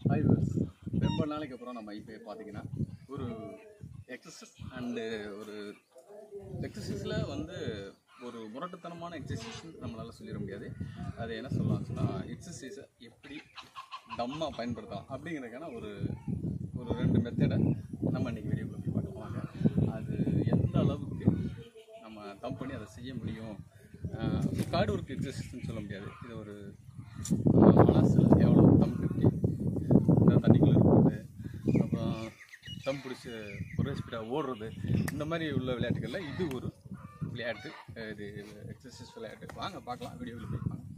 hi viewers ரொம்ப நாளைக்கு அப்புறம் நம்ம இப்போ பார்த்தீங்கன்னா ஒரு எக்ஸசைஸ் அண்டு ஒரு எக்ஸசைஸில் வந்து ஒரு முரட்டுத்தனமான எக்ஸசைஸ் நம்மளால சொல்லிட முடியாது அது என்ன சொல்லலாம்னு சொன்னால் எக்ஸசைஸை எப்படி தம்மாக பயன்படுத்தலாம் அப்படிங்கிறதுக்கான ஒரு ஒரு ரெண்டு மெத்தடை நம்ம இன்னைக்கு வீடியோக்குள்ள போய் பார்க்கலாம் வாங்க அது எந்த அளவுக்கு நம்ம தம் பண்ணி அதை செய்ய முடியும் கார்டு ஒர்க் எக்ஸசைஸ்னு சொல்ல முடியாது இது ஒரு மனசில் எவ்வளோ தம் கட்டி இந்த தண்ணிக்குள்ளே இருக்கிறது அப்புறம் தம் பிடிச்சி ஒரே ஸ்பீடாக ஓடுறது இந்த மாதிரி உள்ள விளையாட்டுகளில் இது ஒரு விளையாட்டு அஹ் இது எக்ஸசைஸ் விளையாட்டு வாங்க பார்க்கலாம் வீடியோவில் போய் வாங்க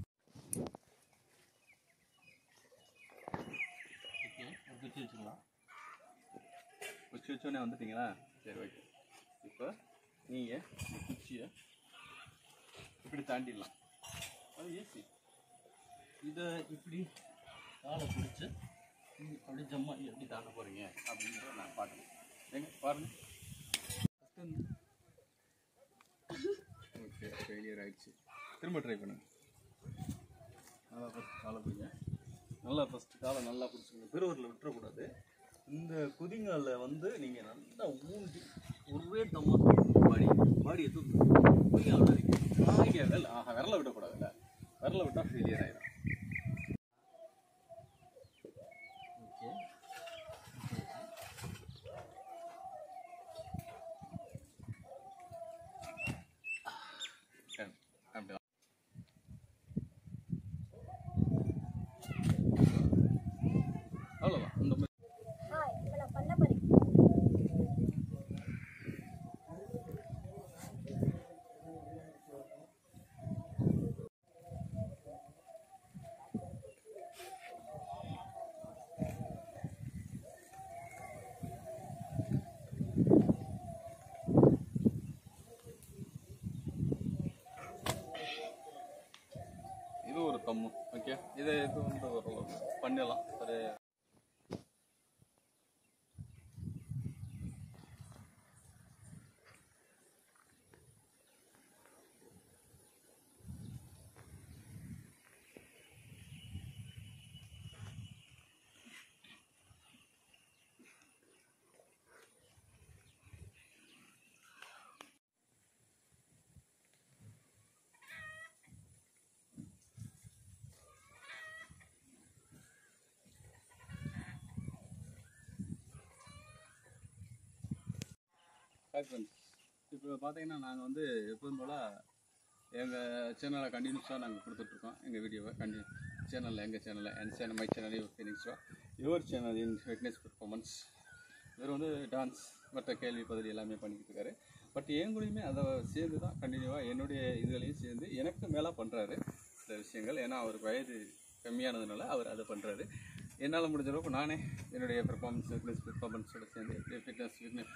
குச்சி வச்சுக்கலாம் குச்சி வச்சோடனே வந்துட்டீங்களா சரி ஓகே இப்போ நீங்கள் குச்சியை இப்படி தாண்டிடலாம் அது ஈஸி இதை இப்படி காலை பிடிச்சி அப்படி ஜம்மா எப்படி தாண்ட போகிறீங்க அப்படிங்கிறத நான் பார்க்கணும் எங்க பாருங்க ஓகே ஃபெயிலியர் ஆயிடுச்சு திரும்ப ட்ரை பண்ணுங்க நல்லா ஃபஸ்ட் காலை பிடிங்க நல்லா ஃபஸ்ட்டு காலை நல்லா பிடிச்சிங்க பெருவரில் விட்டுறக்கூடாது இந்த குதிங்காலில் வந்து நீங்கள் நல்லா ஊண்டி ஒரே தம்மா பாடி பாடியை தூக்கு குதிங்கால் விடாதீங்க ஆகிய விரல் ஆஹா விரலை விடக்கூடாதுல்ல விரலை விட்டால் ஃபெயிலியர் ஆயிடும் ஓகே அப்படி அவ்வளோதான் இந்த மாதிரி ஹாய் இப்போ நான் பண்ண போகிறேன் இது ஒரு தம்மு ஓகே இதை இது வந்து ஒரு பண்ணிடலாம் ஒரு ஹாய் ஃப்ரெண்ட்ஸ் இப்போ பார்த்தீங்கன்னா நாங்கள் வந்து எப்போதும் போல் எங்கள் சேனலை கண்டினியூஸாக நாங்கள் கொடுத்துட்ருக்கோம் எங்கள் வீடியோவை கண்டி சேனலில் எங்கள் சேனலில் என் சேனல் மை சேனல் யுவர் ஃபினிக்ஸா your channel in fitness performance இவர் வந்து டான்ஸ் மற்ற கேள்வி பதில் எல்லாமே பண்ணிக்கிட்டு இருக்காரு பட் என் கூடயுமே அதை சேர்ந்து தான் கண்டினியூவாக என்னுடைய இதுகளையும் சேர்ந்து எனக்கு மேலே பண்ணுறாரு இந்த விஷயங்கள் ஏன்னா அவருக்கு வயது கம்மியானதுனால அவர் அதை பண்ணுறாரு என்னால் முடிஞ்ச அளவுக்கு நானே என்னுடைய பெர்ஃபார்மன்ஸ் ஃபிட்னஸ் பெர்ஃபார்மன்ஸோட சேர்ந்து ஃபிட்னஸ் ஃபிட்னஸ்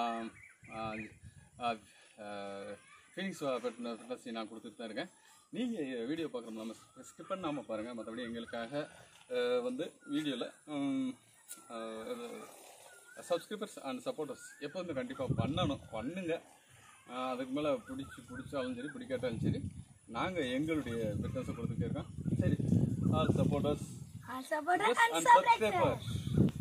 ஃபீனிக்ஸ் ஃபிட்னஸ் நான் கொடுத்துட்டு தான் இருக்கேன் நீங்கள் வீடியோ பார்க்குறோம் நம்ம ஸ்கிப் பண்ணாமல் பாருங்கள் மற்றபடி எங்களுக்காக அஹ், வந்து வீடியோவில் சப்ஸ்கிரைபர்ஸ் அண்ட் சப்போர்ட்டர்ஸ் எப்போ வந்து கண்டிப்பாக பண்ணணும் பண்ணுங்க அஹ், அதுக்கு மேலே பிடிச்சி பிடிச்சாலும் சரி பிடிக்காட்டாலும் சரி நாங்கள் எங்களுடைய ஃபிட்னஸை கொடுத்துட்டே இருக்கோம் சரி all supporters all support and and subscribers